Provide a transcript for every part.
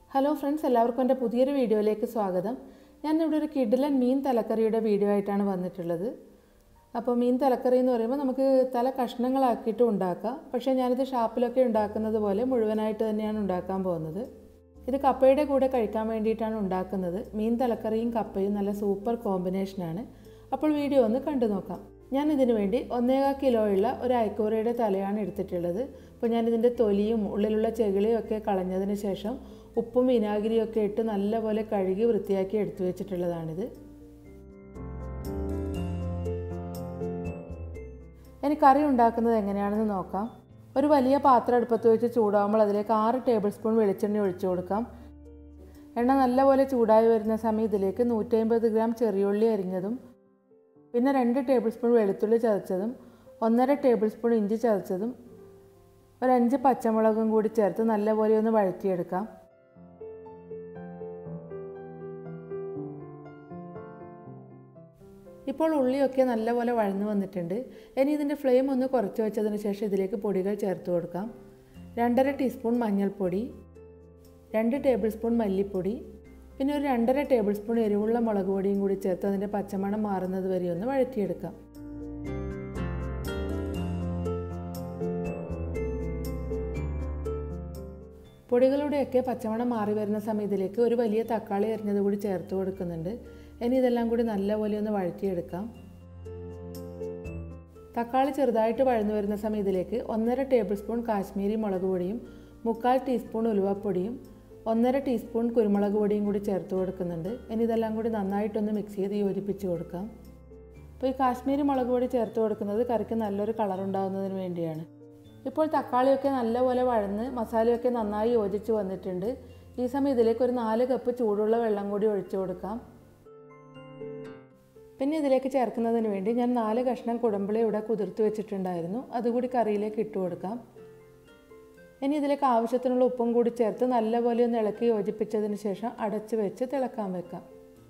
hello friends എല്ലാവർക്കും എൻ്റെ പുതിയൊരു വീഡിയോയിലേക്ക് സ്വാഗതം ഞാൻ ഇവിടെ ഒരു കിഡിലൻ മീൻ തലക്കറിയുടെ വീഡിയോ ആയിട്ടാണ് വന്നിട്ടുള്ളത് അപ്പോൾ മീൻ തലക്കറി എന്ന് പറയുമ്പോൾ നമുക്ക് തല കഷ്ണങ്ങളാക്കിയിട്ട് ഉണ്ടാക്കാം പക്ഷേ ഞാനിത് ഷാപ്പിലൊക്കെ ഉണ്ടാക്കുന്നത് പോലെ മുഴുവനായിട്ട് തന്നെയാണ് ഉണ്ടാക്കാൻ പോകുന്നത് ഇത് കപ്പയുടെ കൂടെ കഴിക്കാൻ വേണ്ടിയിട്ടാണ് ഉണ്ടാക്കുന്നത് മീൻ തലക്കറിയും കപ്പയും നല്ല സൂപ്പർ കോമ്പിനേഷനാണ് അപ്പോൾ വീഡിയോ ഒന്ന് കണ്ടു നോക്കാം ഞാൻ ഇതിനു വേണ്ടി ഒന്നേകാൽ കിലോയുള്ള ഒരു അയക്കൂറയുടെ തലയാണ് എടുത്തിട്ടുള്ളത് അപ്പോൾ ഞാൻ ഇതിൻ്റെ തൊലിയും ഉള്ളിലുള്ള ചെകിളിയും ഒക്കെ കളഞ്ഞതിന് ശേഷം ഉപ്പും വിനാഗിരിയും ഒക്കെ ഇട്ട് നല്ലപോലെ കഴുകി വൃത്തിയാക്കി എടുത്തു വെച്ചിട്ടുള്ളതാണിത് ഇനി കറി ഉണ്ടാക്കുന്നത് എങ്ങനെയാണെന്ന് നോക്കാം ഒരു വലിയ പാത്രം അടുപ്പത്ത് വെച്ച് ചൂടാകുമ്പോൾ അതിലേക്ക് ആറ് ടേബിൾ സ്പൂൺ വെളിച്ചെണ്ണ ഒഴിച്ചു കൊടുക്കാം എണ്ണ നല്ലപോലെ ചൂടായി വരുന്ന സമയം ഇതിലേക്ക് നൂറ്റമ്പത് ഗ്രാം ചെറിയുള്ളി അരിഞ്ഞതും പിന്നെ രണ്ട് ടേബിൾ സ്പൂൺ വെളുത്തുള്ളി ചതച്ചതും ഒന്നര ടേബിൾ സ്പൂൺ ഇഞ്ചി ചതച്ചതും ഒരു അഞ്ച് പച്ചമുളകും കൂടി ചേർത്ത് നല്ലപോലെ ഒന്ന് വഴറ്റിയെടുക്കാം ഇപ്പോൾ ഉള്ളിയൊക്കെ നല്ലപോലെ വഴന്നു വന്നിട്ടുണ്ട് ഇനി ഇതിൻ്റെ ഫ്ലെയിം ഒന്ന് കുറച്ച് വെച്ചതിന് ശേഷം ഇതിലേക്ക് പൊടികൾ ചേർത്ത് കൊടുക്കാം രണ്ടര ടീസ്പൂൺ മഞ്ഞൾപ്പൊടി രണ്ട് ടേബിൾ സ്പൂൺ മല്ലിപ്പൊടി പിന്നെ ഒരു രണ്ടര ടേബിൾ സ്പൂൺ എരിവുള്ള മുളക് പൊടിയും കൂടി ചേർത്ത് അതിൻ്റെ പച്ചമണം മാറുന്നത് വരെ ഒന്ന് വഴറ്റിയെടുക്കാം പൊടികളുടെയൊക്കെ പച്ചമണം മാറി വരുന്ന സമയത്തിലേക്ക് ഒരു വലിയ തക്കാളി അരിഞ്ഞത് കൂടി ചേർത്ത് കൊടുക്കുന്നുണ്ട് ഇനി ഇതെല്ലാം കൂടി നല്ലപോലെ ഒന്ന് വഴറ്റിയെടുക്കാം തക്കാളി ചെറുതായിട്ട് വഴന്നു വരുന്ന സമയത്തിലേക്ക് ഒന്നര ടേബിൾ സ്പൂൺ കാശ്മീരി മുളക് പൊടിയും മുക്കാൽ ടീസ്പൂൺ ഉലുവപ്പൊടിയും ഒന്നര ടീസ്പൂൺ കുരുമുളക് പൊടിയും കൂടി ചേർത്ത് കൊടുക്കുന്നുണ്ട് ഇനി ഇതെല്ലാം കൂടി നന്നായിട്ടൊന്ന് മിക്സ് ചെയ്ത് യോജിപ്പിച്ച് കൊടുക്കാം അപ്പോൾ ഈ കാശ്മീരി മുളക് പൊടി ചേർത്ത് കൊടുക്കുന്നത് കറിക്ക് നല്ലൊരു കളർ ഉണ്ടാകുന്നതിന് വേണ്ടിയാണ് ഇപ്പോൾ തക്കാളിയൊക്കെ നല്ലപോലെ വഴന്ന് മസാലയൊക്കെ നന്നായി യോജിച്ച് വന്നിട്ടുണ്ട് ഈ സമയം ഇതിലേക്ക് ഒരു നാല് കപ്പ് ചൂടുള്ള വെള്ളം കൂടി ഒഴിച്ചു കൊടുക്കാം പിന്നെ ഇതിലേക്ക് ചേർക്കുന്നതിന് വേണ്ടി ഞാൻ നാല് കഷ്ണം കുടമ്പിളി ഇവിടെ കുതിർത്ത് വെച്ചിട്ടുണ്ടായിരുന്നു അതുകൂടി കറിയിലേക്ക് ഇട്ട് കൊടുക്കാം ഇനി ഇതിലേക്ക് ആവശ്യത്തിനുള്ള ഉപ്പും കൂടി ചേർത്ത് നല്ലപോലെ ഒന്ന് ഇളക്കി യോജിപ്പിച്ചതിന് ശേഷം അടച്ചു വെച്ച് തിളക്കാൻ വെക്കാം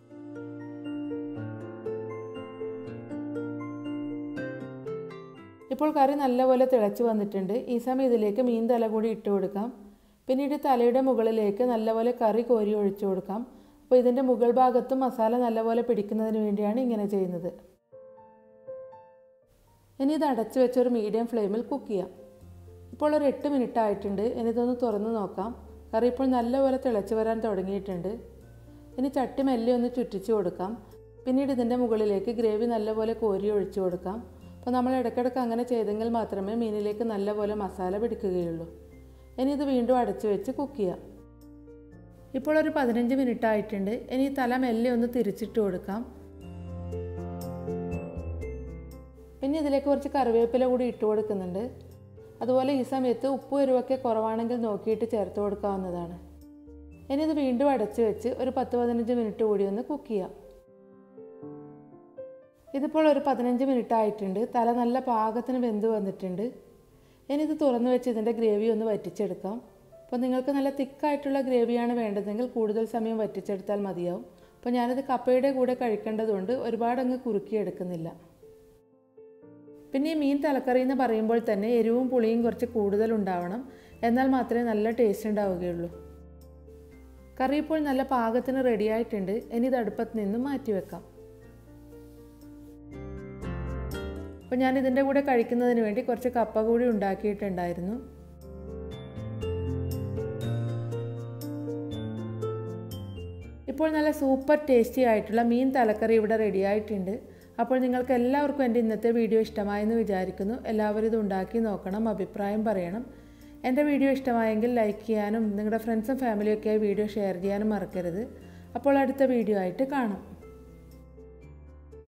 ഇപ്പോൾ കറി നല്ലപോലെ തിളച്ച് വന്നിട്ടുണ്ട് ഈ സമയം ഇതിലേക്ക് മീൻ തല കൂടി ഇട്ട് കൊടുക്കാം പിന്നീട് തലയുടെ മുകളിലേക്ക് നല്ലപോലെ കറി കോരി ഒഴിച്ചു കൊടുക്കാം അപ്പോൾ ഇതിൻ്റെ മുകൾ ഭാഗത്തും മസാല നല്ലപോലെ പിടിക്കുന്നതിന് വേണ്ടിയാണ് ഇങ്ങനെ ചെയ്യുന്നത് ഇനി ഇത് അടച്ചു വെച്ചൊരു മീഡിയം ഫ്ലെയിമിൽ കുക്ക് ചെയ്യാം ഇപ്പോൾ ഒരു എട്ട് മിനിറ്റ് ആയിട്ടുണ്ട് ഇനി ഇതൊന്ന് തുറന്ന് നോക്കാം കറി ഇപ്പോൾ നല്ലപോലെ തിളച്ച് വരാൻ തുടങ്ങിയിട്ടുണ്ട് ഇനി ചട്ടി മെല്ലെ ഒന്ന് ചുറ്റിച്ച് കൊടുക്കാം പിന്നീട് ഇതിൻ്റെ മുകളിലേക്ക് ഗ്രേവി നല്ലപോലെ കോരി ഒഴിച്ചു കൊടുക്കാം അപ്പോൾ നമ്മൾ ഇടയ്ക്കിടയ്ക്ക് അങ്ങനെ ചെയ്തെങ്കിൽ മാത്രമേ മീനിലേക്ക് നല്ലപോലെ മസാല പിടിക്കുകയുള്ളൂ ഇനി ഇത് വീണ്ടും അടച്ചു വെച്ച് കുക്ക് ചെയ്യാം ഇപ്പോൾ ഒരു പതിനഞ്ച് മിനിറ്റ് ആയിട്ടുണ്ട് ഇനി തല മെല്ലെ ഒന്ന് തിരിച്ചിട്ട് കൊടുക്കാം പിന്നെ ഇതിലേക്ക് കുറച്ച് കറിവേപ്പില കൂടി ഇട്ട് കൊടുക്കുന്നുണ്ട് അതുപോലെ ഈ സമയത്ത് ഉപ്പ് എരിവൊക്കെ കുറവാണെങ്കിൽ നോക്കിയിട്ട് ചേർത്ത് കൊടുക്കാവുന്നതാണ് ഇനി ഇത് വീണ്ടും അടച്ചു വെച്ച് ഒരു പത്ത് പതിനഞ്ച് മിനിറ്റ് കൂടി ഒന്ന് കുക്ക് ചെയ്യാം ഇതിപ്പോൾ ഒരു പതിനഞ്ച് മിനിറ്റ് ആയിട്ടുണ്ട് തല നല്ല പാകത്തിന് വെന്ത് വന്നിട്ടുണ്ട് ഇനി ഇത് തുറന്ന് വെച്ച് ഇതിൻ്റെ ഗ്രേവി ഒന്ന് വറ്റിച്ചെടുക്കാം അപ്പോൾ നിങ്ങൾക്ക് നല്ല തിക്കായിട്ടുള്ള ഗ്രേവിയാണ് വേണ്ടതെങ്കിൽ കൂടുതൽ സമയം വറ്റിച്ചെടുത്താൽ മതിയാവും അപ്പോൾ ഞാനിത് കപ്പയുടെ കൂടെ കഴിക്കേണ്ടതുകൊണ്ട് ഒരുപാടങ്ങ് കുറുക്കിയെടുക്കുന്നില്ല പിന്നെ ഈ മീൻ തലക്കറി എന്ന് പറയുമ്പോൾ തന്നെ എരിവും പുളിയും കുറച്ച് കൂടുതൽ ഉണ്ടാവണം എന്നാൽ മാത്രമേ നല്ല ടേസ്റ്റ് ഉണ്ടാവുകയുള്ളൂ കറി ഇപ്പോൾ നല്ല പാകത്തിന് റെഡി ആയിട്ടുണ്ട് ഇനി ഇത് അടുപ്പത്ത് നിന്ന് മാറ്റി വെക്കാം അപ്പോൾ ഞാൻ ഇതിൻ്റെ കൂടെ കഴിക്കുന്നതിന് വേണ്ടി കുറച്ച് കപ്പ കൂടി ഉണ്ടാക്കിയിട്ടുണ്ടായിരുന്നു ഇപ്പോൾ നല്ല സൂപ്പർ ടേസ്റ്റി ആയിട്ടുള്ള മീൻ തലക്കറി ഇവിടെ റെഡി ആയിട്ടുണ്ട് അപ്പോൾ നിങ്ങൾക്ക് എല്ലാവർക്കും എൻ്റെ ഇന്നത്തെ വീഡിയോ ഇഷ്ടമായെന്ന് വിചാരിക്കുന്നു എല്ലാവരും ഇത് ഉണ്ടാക്കി നോക്കണം അഭിപ്രായം പറയണം എൻ്റെ വീഡിയോ ഇഷ്ടമായെങ്കിൽ ലൈക്ക് ചെയ്യാനും നിങ്ങളുടെ ഫ്രണ്ട്സും ഫാമിലിയൊക്കെയായി വീഡിയോ ഷെയർ ചെയ്യാനും മറക്കരുത് അപ്പോൾ അടുത്ത വീഡിയോ ആയിട്ട് കാണാം